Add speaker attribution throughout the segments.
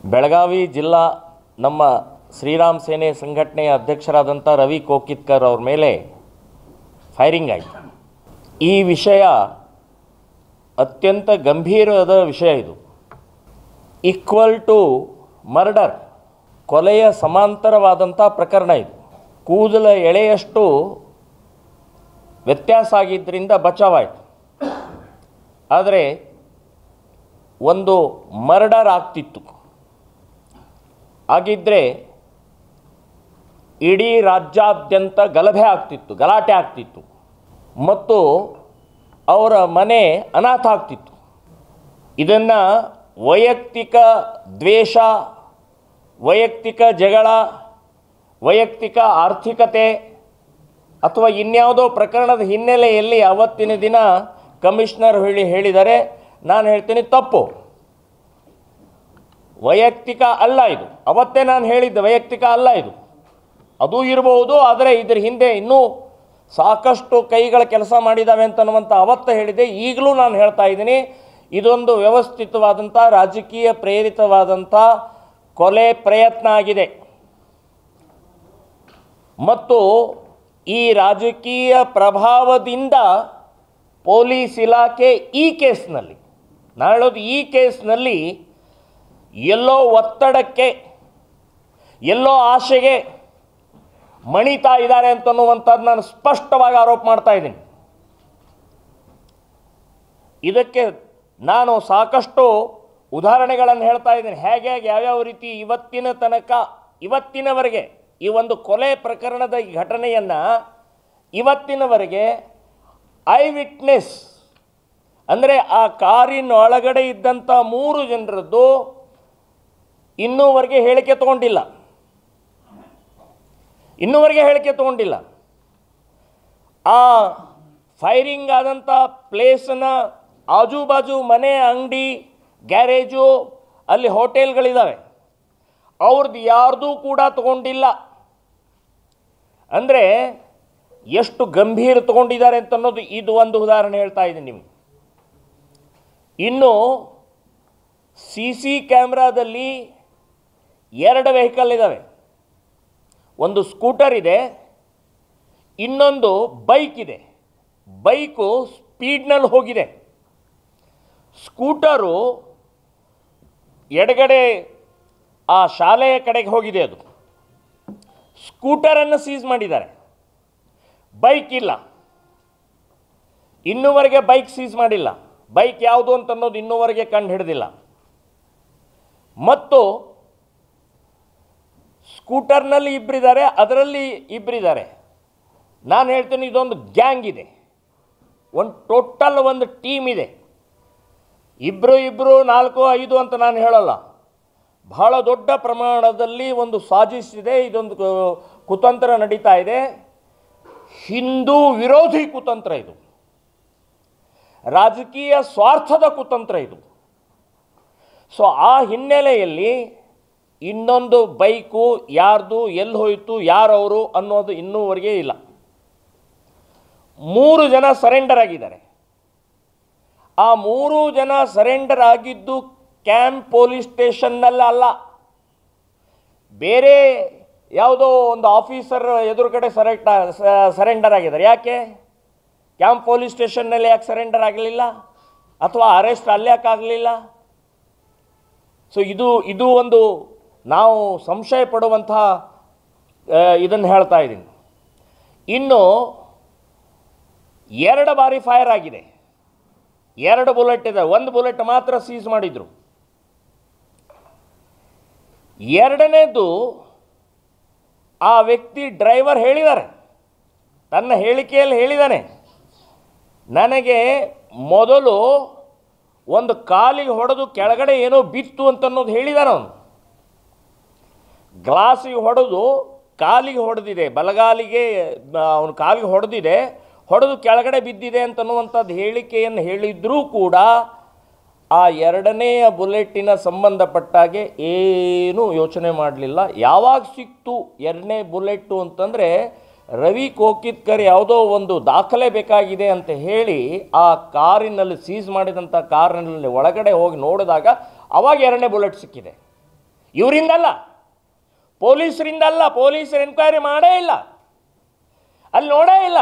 Speaker 1: ಬೆಳಗಾವಿ ಜಿಲ್ಲಾ ನಮ್ಮ ಶ್ರೀರಾಮ್ ಸೇನೆ ಸಂಘಟನೆಯ ಅಧ್ಯಕ್ಷರಾದಂಥ ರವಿ ಕೋಕಿತ್ಕರ್ ಅವ್ರ ಮೇಲೆ ಫೈರಿಂಗ್ ಆಯಿತು ಈ ವಿಷಯ ಅತ್ಯಂತ ಗಂಭೀರವಾದ ವಿಷಯ ಇದು ಈಕ್ವಲ್ ಟು ಮರ್ಡರ್ ಕೊಲೆಯ ಸಮಾಂತರವಾದಂಥ ಪ್ರಕರಣ ಇದು ಕೂದಲ ಎಳೆಯಷ್ಟು ವ್ಯತ್ಯಾಸ ಆಗಿದ್ದರಿಂದ ಬಚಾವಾಯಿತು ಆದರೆ ಒಂದು ಮರ್ಡರ್ ಆಗ್ತಿತ್ತು ಆಗಿದ್ದರೆ ಇಡೀ ರಾಜ್ಯಾದ್ಯಂತ ಗಲಭೆ ಆಗ್ತಿತ್ತು ಗಲಾಟೆ ಆಗ್ತಿತ್ತು ಮತ್ತು ಅವರ ಮನೆ ಅನಾಥ ಆಗ್ತಿತ್ತು ಇದನ್ನು ವೈಯಕ್ತಿಕ ದ್ವೇಷ ವೈಯಕ್ತಿಕ ಜಗಳ ವೈಯಕ್ತಿಕ ಆರ್ಥಿಕತೆ ಅಥವಾ ಇನ್ಯಾವುದೋ ಪ್ರಕರಣದ ಹಿನ್ನೆಲೆಯಲ್ಲಿ ಅವತ್ತಿನ ದಿನ ಕಮಿಷನರ್ ಹೇಳಿ ಹೇಳಿದರೆ ನಾನು ಹೇಳ್ತೀನಿ ತಪ್ಪು ವೈಯಕ್ತಿಕ ಅಲ್ಲ ಇದು ಅವತ್ತೇ ನಾನು ಹೇಳಿದ್ದೆ ವೈಯಕ್ತಿಕ ಅಲ್ಲ ಇದು ಅದು ಇರಬಹುದು ಆದರೆ ಇದ್ರ ಹಿಂದೆ ಇನ್ನೂ ಸಾಕಷ್ಟು ಕೈಗಳ ಕೆಲಸ ಮಾಡಿದ್ದಾವೆ ಅಂತನ್ನುವಂಥ ಅವತ್ತು ಹೇಳಿದೆ ಈಗಲೂ ನಾನು ಹೇಳ್ತಾ ಇದ್ದೀನಿ ಇದೊಂದು ವ್ಯವಸ್ಥಿತವಾದಂಥ ರಾಜಕೀಯ ಪ್ರೇರಿತವಾದಂಥ ಕೊಲೆ ಪ್ರಯತ್ನ ಆಗಿದೆ ಮತ್ತು ಈ ರಾಜಕೀಯ ಪ್ರಭಾವದಿಂದ ಪೊಲೀಸ್ ಇಲಾಖೆ ಈ ಕೇಸ್ನಲ್ಲಿ ನಾನು ಹೇಳೋದು ಈ ಕೇಸ್ನಲ್ಲಿ ಎಲ್ಲೋ ಒತ್ತಡಕ್ಕೆ ಎಲ್ಲೋ ಆಶೆಗೆ ಮಣಿತಾ ಇದ್ದಾರೆ ಅಂತನ್ನುವಂಥದ್ದು ನಾನು ಸ್ಪಷ್ಟವಾಗಿ ಆರೋಪ ಮಾಡ್ತಾ ಇದ್ದೀನಿ ಇದಕ್ಕೆ ನಾನು ಸಾಕಷ್ಟು ಉದಾಹರಣೆಗಳನ್ನು ಹೇಳ್ತಾ ಇದ್ದೀನಿ ಹೇಗೆ ಹೇಗೆ ಯಾವ್ಯಾವ ರೀತಿ ಇವತ್ತಿನ ತನಕ ಇವತ್ತಿನವರೆಗೆ ಈ ಒಂದು ಕೊಲೆ ಪ್ರಕರಣದ ಈ ಘಟನೆಯನ್ನು ಇವತ್ತಿನವರೆಗೆ ಐ ವಿಟ್ನೆಸ್ ಅಂದರೆ ಆ ಕಾರಿನ ಒಳಗಡೆ ಇದ್ದಂಥ ಮೂರು ಜನರದ್ದು ಇನ್ನೂವರೆಗೆ ಹೇಳಿಕೆ ತಗೊಂಡಿಲ್ಲ ಇನ್ನೂವರೆಗೆ ಹೇಳಿಕೆ ತಗೊಂಡಿಲ್ಲ ಆ ಫೈರಿಂಗ್ ಆದಂಥ ಪ್ಲೇಸನ್ನ ಆಜು ಬಾಜು ಮನೆ ಅಂಗಡಿ ಗ್ಯಾರೇಜು ಅಲ್ಲಿ ಹೋಟೆಲ್ಗಳಿದ್ದಾವೆ ಅವ್ರದ್ದು ಯಾರ್ದೂ ಕೂಡ ತಗೊಂಡಿಲ್ಲ ಅಂದರೆ ಎಷ್ಟು ಗಂಭೀರ ತಗೊಂಡಿದ್ದಾರೆ ಅಂತ ಅನ್ನೋದು ಇದು ಒಂದು ಉದಾಹರಣೆ ಹೇಳ್ತಾ ಇದ್ದೀನಿ ನಿಮಗೆ ಇನ್ನು ಸಿ ಸಿ ಕ್ಯಾಮ್ರಾದಲ್ಲಿ ಎರಡು ವೆಹಿಕಲ್ ಇದ್ದಾವೆ ಒಂದು ಸ್ಕೂಟರ್ ಇದೆ ಇನ್ನೊಂದು ಬೈಕ್ ಇದೆ ಬೈಕು ಸ್ಪೀಡ್ನಲ್ಲಿ ಹೋಗಿದೆ ಸ್ಕೂಟರು ಎಡಗಡೆ ಆ ಶಾಲೆಯ ಕಡೆಗೆ ಹೋಗಿದೆ ಅದು ಸ್ಕೂಟರನ್ನು ಸೀಸ್ ಮಾಡಿದ್ದಾರೆ ಬೈಕ್ ಇಲ್ಲ ಇನ್ನೂವರೆಗೆ ಬೈಕ್ ಸೀಸ್ ಮಾಡಿಲ್ಲ ಬೈಕ್ ಯಾವುದು ಅಂತ ಅನ್ನೋದು ಇನ್ನೂವರೆಗೆ ಕಂಡು ಹಿಡಿದಿಲ್ಲ ಮತ್ತು ಸ್ಕೂಟರ್ನಲ್ಲಿ ಇಬ್ಬರಿದ್ದಾರೆ ಅದರಲ್ಲಿ ಇಬ್ಬರಿದ್ದಾರೆ ನಾನು ಹೇಳ್ತೀನಿ ಇದೊಂದು ಗ್ಯಾಂಗ್ ಇದೆ ಒಂದು ಟೋಟಲ್ ಒಂದು ಟೀಮ್ ಇದೆ ಇಬ್ಬರು ಇಬ್ಬರು ನಾಲ್ಕು ಐದು ಅಂತ ನಾನು ಹೇಳಲ್ಲ ಬಹಳ ದೊಡ್ಡ ಪ್ರಮಾಣದಲ್ಲಿ ಒಂದು ಸಾಜಿಸಿದೆ ಇದೊಂದು ಕು- ಕುತಂತ್ರ ನಡೀತಾ ಇದೆ ಹಿಂದೂ ವಿರೋಧಿ ಕುತಂತ್ರ ಇದು ರಾಜಕೀಯ ಸ್ವಾರ್ಥದ ಕುತಂತ್ರ ಇದು ಸೊ ಆ ಹಿನ್ನೆಲೆಯಲ್ಲಿ ಇನ್ನೊಂದು ಬೈಕು ಯಾರ್ದು ಎಲ್ಲಿ ಹೋಯಿತು ಯಾರವರು ಅನ್ನೋದು ಇನ್ನೂವರೆಗೆ ಇಲ್ಲ ಮೂರು ಜನ ಸರೆಂಡರ್ ಆಗಿದ್ದಾರೆ ಆ ಮೂರು ಜನ ಸರೆಂಡರ್ ಆಗಿದ್ದು ಕ್ಯಾಂಪ್ ಪೊಲೀಸ್ ಸ್ಟೇಷನ್ನಲ್ಲಿ ಅಲ್ಲ ಬೇರೆ ಯಾವುದೋ ಒಂದು ಆಫೀಸರ್ ಎದುರುಗಡೆ ಸರೆಕ್ಟ್ ಸರೆಂಡರ್ ಆಗಿದ್ದಾರೆ ಯಾಕೆ ಕ್ಯಾಂಪ್ ಪೊಲೀಸ್ ಸ್ಟೇಷನ್ನಲ್ಲಿ ಯಾಕೆ ಸರೆಂಡರ್ ಆಗಲಿಲ್ಲ ಅಥವಾ ಅರೆಸ್ಟ್ ಅಲ್ಲಿ ಯಾಕೆ ಆಗಲಿಲ್ಲ ಸೊ ಇದು ಇದು ಒಂದು ನಾವು ಸಂಶಯ ಪಡುವಂತಹ ಇದನ್ನು ಹೇಳ್ತಾ ಇದ್ದೀನಿ ಇನ್ನು ಎರಡು ಬಾರಿ ಫೈರ್ ಆಗಿದೆ ಎರಡು ಬುಲೆಟ್ ಇದೆ ಒಂದು ಬುಲೆಟ್ ಮಾತ್ರ ಸೀಸ್ ಮಾಡಿದ್ರು ಎರಡನೇದು ಆ ವ್ಯಕ್ತಿ ಡ್ರೈವರ್ ಹೇಳಿದ್ದಾರೆ ತನ್ನ ಹೇಳಿಕೆಯಲ್ಲಿ ಹೇಳಿದ್ದಾನೆ ನನಗೆ ಮೊದಲು ಒಂದು ಕಾಲಿಗೆ ಹೊಡೆದು ಕೆಳಗಡೆ ಏನೋ ಬಿತ್ತು ಅಂತ ಅನ್ನೋದು ಹೇಳಿದಾನೆ ಅವನು ಗ್ಲಾಸಿಗೆ ಹೊಡೆದು ಕಾಲಿಗೆ ಹೊಡೆದಿದೆ ಬಲಗಾಲಿಗೆ ಅವನ ಕಾಲಿಗೆ ಹೊಡೆದಿದೆ ಹೊಡೆದು ಕೆಳಗಡೆ ಬಿದ್ದಿದೆ ಅಂತನ್ನುವಂಥದ್ದು ಹೇಳಿಕೆಯನ್ನು ಹೇಳಿದ್ರೂ ಕೂಡ ಆ ಎರಡನೆಯ ಬುಲೆಟಿನ ಸಂಬಂಧಪಟ್ಟಾಗೆ ಏನೂ ಯೋಚನೆ ಮಾಡಲಿಲ್ಲ ಯಾವಾಗ ಸಿಕ್ತು ಎರಡನೇ ಬುಲೆಟ್ಟು ಅಂತಂದರೆ ರವಿ ಕೋಕಿತ್ಕರ್ ಯಾವುದೋ ಒಂದು ದಾಖಲೆ ಬೇಕಾಗಿದೆ ಅಂತ ಹೇಳಿ ಆ ಕಾರಿನಲ್ಲಿ ಸೀಸ್ ಮಾಡಿದಂಥ ಕಾರಿನಲ್ಲಿ ಒಳಗಡೆ ಹೋಗಿ ನೋಡಿದಾಗ ಅವಾಗ ಎರಡನೇ ಬುಲೆಟ್ ಸಿಕ್ಕಿದೆ ಇವರಿಂದಲ್ಲ ಪೊಲೀಸರಿಂದಲ್ಲ ಪೊಲೀಸರು ಎನ್ಕ್ವೈರಿ ಮಾಡೇ ಇಲ್ಲ ಅಲ್ಲಿ ನೋಡೇ ಇಲ್ಲ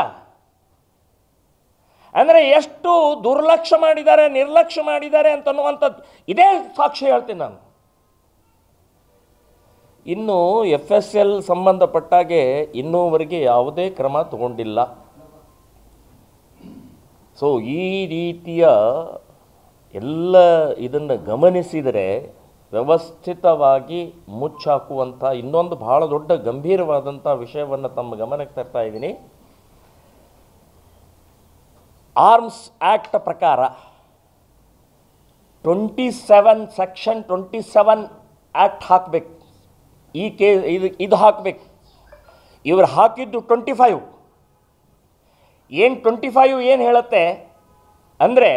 Speaker 1: ಅಂದರೆ ಎಷ್ಟು ದುರ್ಲಕ್ಷ್ಯ ಮಾಡಿದ್ದಾರೆ ನಿರ್ಲಕ್ಷ್ಯ ಮಾಡಿದ್ದಾರೆ ಅಂತನ್ನುವಂಥದ್ದು ಇದೇ ಸಾಕ್ಷಿ ಹೇಳ್ತೀನಿ ನಾನು ಇನ್ನು ಎಫ್ ಎಸ್ ಎಲ್ ಸಂಬಂಧಪಟ್ಟಾಗೆ ಇನ್ನೂವರೆಗೆ ಯಾವುದೇ ಕ್ರಮ ತಗೊಂಡಿಲ್ಲ ಸೊ ಈ ರೀತಿಯ ಎಲ್ಲ ಇದನ್ನು ಗಮನಿಸಿದರೆ ವ್ಯವಸ್ಥಿತವಾಗಿ ಮುಚ್ಚಾಕುವಂಥ ಇನ್ನೊಂದು ಬಹಳ ದೊಡ್ಡ ಗಂಭೀರವಾದಂಥ ವಿಷಯವನ್ನು ತಮ್ಮ ಗಮನಕ್ಕೆ ತರ್ತಾ ಇದ್ದೀನಿ ಆರ್ಮ್ಸ್ ಆ್ಯಕ್ಟ್ ಪ್ರಕಾರ twenty seven section twenty seven act ಹಾಕಬೇಕು ಈ ಕೇ ಇದು ಇದು ಹಾಕಬೇಕು ಇವರು ಹಾಕಿದ್ದು ಟ್ವೆಂಟಿ ಫೈವ್ ಏನು ಟ್ವೆಂಟಿ ಫೈವ್ ಏನು ಹೇಳುತ್ತೆ ಅಂದರೆ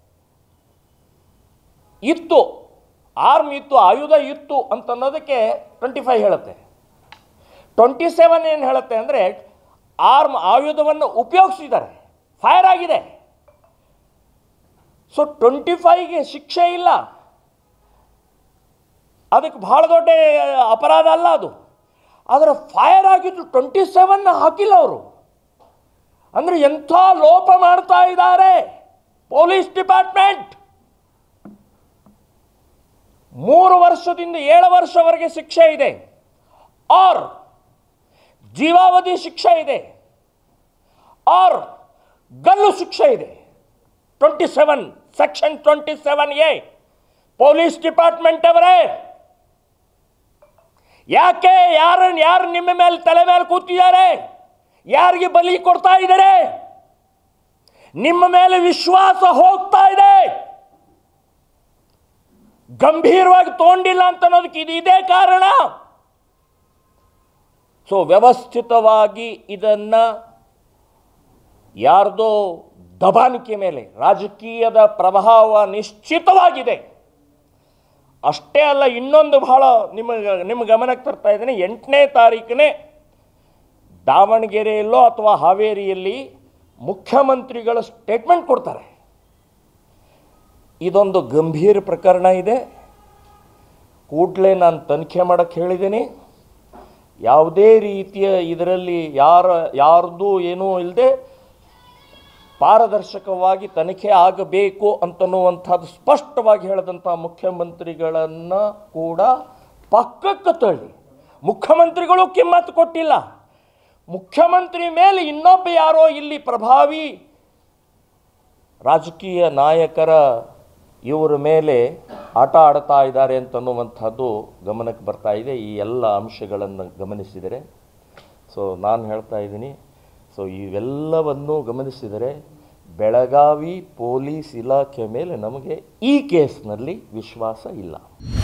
Speaker 1: ಇತ್ತು ಆರ್ಮ್ ಇತ್ತು ಆಯುಧ ಇತ್ತು ಅಂತನ್ನೋದಕ್ಕೆ ಟ್ವೆಂಟಿ ಫೈವ್ ಹೇಳುತ್ತೆ ಟ್ವೆಂಟಿ ಸೆವೆನ್ ಏನು ಹೇಳುತ್ತೆ ಅಂದರೆ ಆರ್ಮ್ ಆಯುಧವನ್ನು ಉಪಯೋಗಿಸಿದ್ದಾರೆ ಫೈರ್ ಆಗಿದೆ ಸೊ ಟ್ವೆಂಟಿ ಫೈವ್ಗೆ ಶಿಕ್ಷೆ ಇಲ್ಲ ಅದಕ್ಕೆ ಬಹಳ ದೊಡ್ಡ ಅಪರಾಧ ಅಲ್ಲ ಅದು ಆದರೆ ಫೈರ್ ಆಗಿದ್ದು ಟ್ವೆಂಟಿ ಸೆವೆನ್ ಹಾಕಿಲ್ಲ ಅವರು ಅಂದರೆ ಎಂಥ ಲೋಪ ಮಾಡ್ತಾ ಇದ್ದಾರೆ ಪೊಲೀಸ್ ಡಿಪಾರ್ಟ್ಮೆಂಟ್ ಮೂರು ವರ್ಷದಿಂದ ಏಳು ವರ್ಷವರೆಗೆ ಶಿಕ್ಷೆ ಇದೆ ಆರ್ ಜೀವಾವಧಿ ಶಿಕ್ಷೆ ಇದೆ ಆರ್ ಗಲ್ಲು ಶಿಕ್ಷೆ ಇದೆ twenty seven section twenty seven A police department ಅವರೇ ಯಾಕೆ ಯಾರನ್ನ ಯಾರು ನಿಮ್ಮ ಮೇಲೆ ತಲೆ ಮೇಲೆ ಕೂತಿದ್ದಾರೆ ಯಾರಿಗೆ ಬಲಿ ಕೊಡ್ತಾ ಇದ್ದಾರೆ ನಿಮ್ಮ ಮೇಲೆ ವಿಶ್ವಾಸ ಹೋಗ್ತಾ ಇದೆ ಗಂಭೀರವಾಗಿ ತಗೊಂಡಿಲ್ಲ ಅಂತ ಅನ್ನೋದಕ್ಕೆ ಇದು ಇದೇ ಕಾರಣ ಸೊ ವ್ಯವಸ್ಥಿತವಾಗಿ ಇದನ್ನ ಯಾರ್ದೋ ದಬಾನಿಕೆ ಮೇಲೆ ರಾಜಕೀಯದ ಪ್ರಭಾವ ನಿಶ್ಚಿತವಾಗಿದೆ ಅಷ್ಟೇ ಅಲ್ಲ ಇನ್ನೊಂದು ಬಹಳ ನಿಮ್ಮ ನಿಮ್ಮ ಗಮನಕ್ಕೆ ತರ್ತಾ ಇದ್ದೀನಿ ಎಂಟನೇ ತಾರೀಕನೇ ದಾವಣಗೆರೆಯಲ್ಲೋ ಅಥವಾ ಹಾವೇರಿಯಲ್ಲಿ ಮುಖ್ಯಮಂತ್ರಿಗಳು ಸ್ಟೇಟ್ಮೆಂಟ್ ಕೊಡ್ತಾರೆ ಇದೊಂದು ಗಂಭೀರ ಪ್ರಕರಣ ಇದೆ ಕೂಡಲೇ ನಾನು ತನಿಖೆ ಮಾಡೋಕ್ಕೆ ಹೇಳಿದ್ದೀನಿ ಯಾವುದೇ ರೀತಿಯ ಇದರಲ್ಲಿ ಯಾರ ಯಾರ್ದು ಏನೂ ಇಲ್ಲದೆ ಪಾರದರ್ಶಕವಾಗಿ ತನಿಖೆ ಆಗಬೇಕು ಅಂತನ್ನುವಂಥದ್ದು ಸ್ಪಷ್ಟವಾಗಿ ಹೇಳಿದಂಥ ಮುಖ್ಯಮಂತ್ರಿಗಳನ್ನು ಕೂಡ ಪಕ್ಕಕ್ಕೆ ತಳ್ಳಿ ಮುಖ್ಯಮಂತ್ರಿಗಳು ಕಿಮ್ಮತ್ತು ಕೊಟ್ಟಿಲ್ಲ ಮುಖ್ಯಮಂತ್ರಿ ಮೇಲೆ ಇನ್ನೊಬ್ಬ ಯಾರೋ ಇಲ್ಲಿ ಪ್ರಭಾವಿ ರಾಜಕೀಯ ನಾಯಕರ ಇವರ ಮೇಲೆ ಆಟ ಆಡ್ತಾ ಇದ್ದಾರೆ ಅಂತನ್ನುವಂಥದ್ದು ಗಮನಕ್ಕೆ ಬರ್ತಾ ಇದೆ ಈ ಎಲ್ಲ ಅಂಶಗಳನ್ನು ಗಮನಿಸಿದರೆ ಸೊ ನಾನು ಹೇಳ್ತಾ ಇದ್ದೀನಿ ಸೊ ಇವೆಲ್ಲವನ್ನು ಗಮನಿಸಿದರೆ ಬೆಳಗಾವಿ ಪೊಲೀಸ್ ಇಲಾಖೆ ಮೇಲೆ ನಮಗೆ ಈ ಕೇಸ್ನಲ್ಲಿ ವಿಶ್ವಾಸ ಇಲ್ಲ